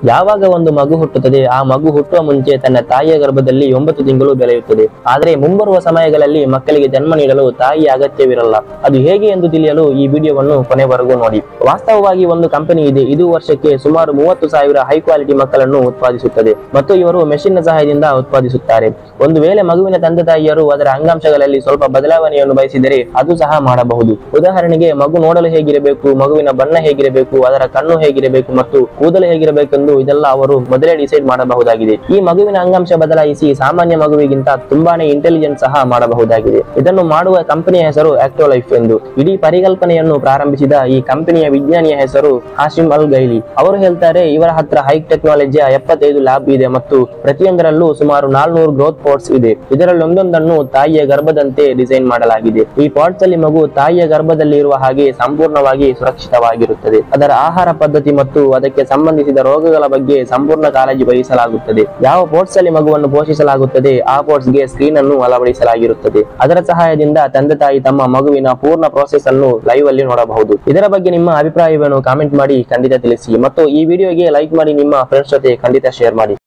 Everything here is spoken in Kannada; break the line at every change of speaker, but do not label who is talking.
ಯಾವಾಗ ಒಂದು ಮಗು ಹುಟ್ಟುತ್ತದೆ ಆ ಮಗು ಹುಟ್ಟುವ ಮುಂಚೆ ತನ್ನ ತಾಯಿಯ ಗರ್ಭದಲ್ಲಿ ಒಂಬತ್ತು ತಿಂಗಳು ಬೆಳೆಯುತ್ತದೆ ಆದರೆ ಮುಂಬರುವ ಸಮಯಗಳಲ್ಲಿ ಮಕ್ಕಳಿಗೆ ಜನ್ಮ ನೀಡಲು ತಾಯಿಯ ಅಗತ್ಯವಿರಲ್ಲ ಅದು ಹೇಗೆ ಎಂದು ತಿಳಿಯಲು ಈ ವಿಡಿಯೋವನ್ನು ಕೊನೆವರೆಗೂ ನೋಡಿ ವಾಸ್ತವವಾಗಿ ಒಂದು ಕಂಪನಿ ಇದೆ ಇದು ವರ್ಷಕ್ಕೆ ಸುಮಾರು ಮೂವತ್ತು ಸಾವಿರ ಹೈ ಕ್ವಾಲಿಟಿ ಮಕ್ಕಳನ್ನು ಉತ್ಪಾದಿಸುತ್ತದೆ ಮತ್ತು ಇವರು ಮೆಷಿನ್ ನ ಸಹಾಯದಿಂದ ಉತ್ಪಾದಿಸುತ್ತಾರೆ ಒಂದು ವೇಳೆ ಮಗುವಿನ ತಂದೆ ತಾಯಿಯರು ಅದರ ಅಂಗಾಂಶಗಳಲ್ಲಿ ಸ್ವಲ್ಪ ಬದಲಾವಣೆಯನ್ನು ಬಯಸಿದರೆ ಅದು ಸಹ ಮಾಡಬಹುದು ಉದಾಹರಣೆಗೆ ಮಗು ನೋಡಲು ಹೇಗಿರಬೇಕು ಮಗುವಿನ ಬಣ್ಣ ಹೇಗಿರಬೇಕು ಅದರ ಕಣ್ಣು ಹೇಗಿರಬೇಕು ಮತ್ತು ಕೂದಲು ಹೇಗಿರಬೇಕೆಂದು ಇದೆಲ್ಲ ಅವರು ಮೊದಲೇ ಡಿಸೈಡ್ ಮಾಡಬಹುದಾಗಿದೆ ಈ ಮಗುವಿನ ಅಂಗಾಂಶ ಬದಲಾಯಿಸಿ ಸಾಮಾನ್ಯ ಮಗುವಿಗಿಂತ ತುಂಬಾನೇ ಇಂಟೆಲಿಜೆಂಟ್ ಸಹ ಮಾಡಬಹುದಾಗಿದೆ ಇದನ್ನು ಮಾಡುವ ಕಂಪನಿಯ ಹೆಸರು ಆಕ್ಟೋಲೈಫ್ ಎಂದು ಇಡೀ ಪರಿಕಲ್ಪನೆಯನ್ನು ಪ್ರಾರಂಭಿಸಿದ ಈ ಕಂಪನಿಯ ವಿಜ್ಞಾನಿಯ ಹೆಸರು ಹಾಶಿಮ್ ಅಲ್ ಗೈಲಿ ಅವರು ಹೇಳ್ತಾರೆ ಇವರ ಹತ್ರ ಹೈ ಟೆಕ್ನಾಲಜಿಯ ಎಪ್ಪತ್ತೈದು ಲ್ಯಾಬ್ ಇದೆ ಮತ್ತು ಪ್ರತಿಯೊಂದರಲ್ಲೂ ಸುಮಾರು ನಾಲ್ನೂರು ಗ್ರೋತ್ ಪಾಟ್ಸ್ ಇದೆ ಇದರಲ್ಲಿ ಒಂದೊಂದನ್ನು ತಾಯಿಯ ಗರ್ಭದಂತೆ ಡಿಸೈನ್ ಮಾಡಲಾಗಿದೆ ಈ ಪಾಟ್ಸ್ ಅಲ್ಲಿ ಮಗು ತಾಯಿಯ ಗರ್ಭದಲ್ಲಿ ಇರುವ ಹಾಗೆ ಸಂಪೂರ್ಣವಾಗಿ ಸುರಕ್ಷಿತವಾಗಿರುತ್ತದೆ ಅದರ ಆಹಾರ ಪದ್ಧತಿ ಮತ್ತು ಅದಕ್ಕೆ ಸಂಬಂಧಿಸಿದ ರೋಗಗಳ ಬಗ್ಗೆ ಸಂಪೂರ್ಣ ಕಾಳಜಿ ವಹಿಸಲಾಗುತ್ತದೆ ಯಾವ ಪೋರ್ಟ್ಸ್ ಅಲ್ಲಿ ಮಗುವನ್ನು ಪೋಷಿಸಲಾಗುತ್ತದೆ ಆ ಪೋರ್ಟ್ಸ್ ಗೆ ಸ್ಕ್ರೀನ್ ಅನ್ನು ಅಳವಡಿಸಲಾಗಿರುತ್ತದೆ ಅದರ ಸಹಾಯದಿಂದ ತಂದೆ ತಾಯಿ ತಮ್ಮ ಮಗುವಿನ ಪೂರ್ಣ ಪ್ರೋಸೆಸ್ ಅನ್ನು ಲೈವ್ ಅಲ್ಲಿ ನೋಡಬಹುದು ಇದರ ಬಗ್ಗೆ ನಿಮ್ಮ ಅಭಿಪ್ರಾಯವನ್ನು ಕಾಮೆಂಟ್ ಮಾಡಿ ಖಂಡಿತ ತಿಳಿಸಿ ಮತ್ತು ಈ ವಿಡಿಯೋಗೆ ಲೈಕ್ ಮಾಡಿ ನಿಮ್ಮ ಫ್ರೆಂಡ್ಸ್ ಜೊತೆ ಖಂಡಿತ ಶೇರ್ ಮಾಡಿ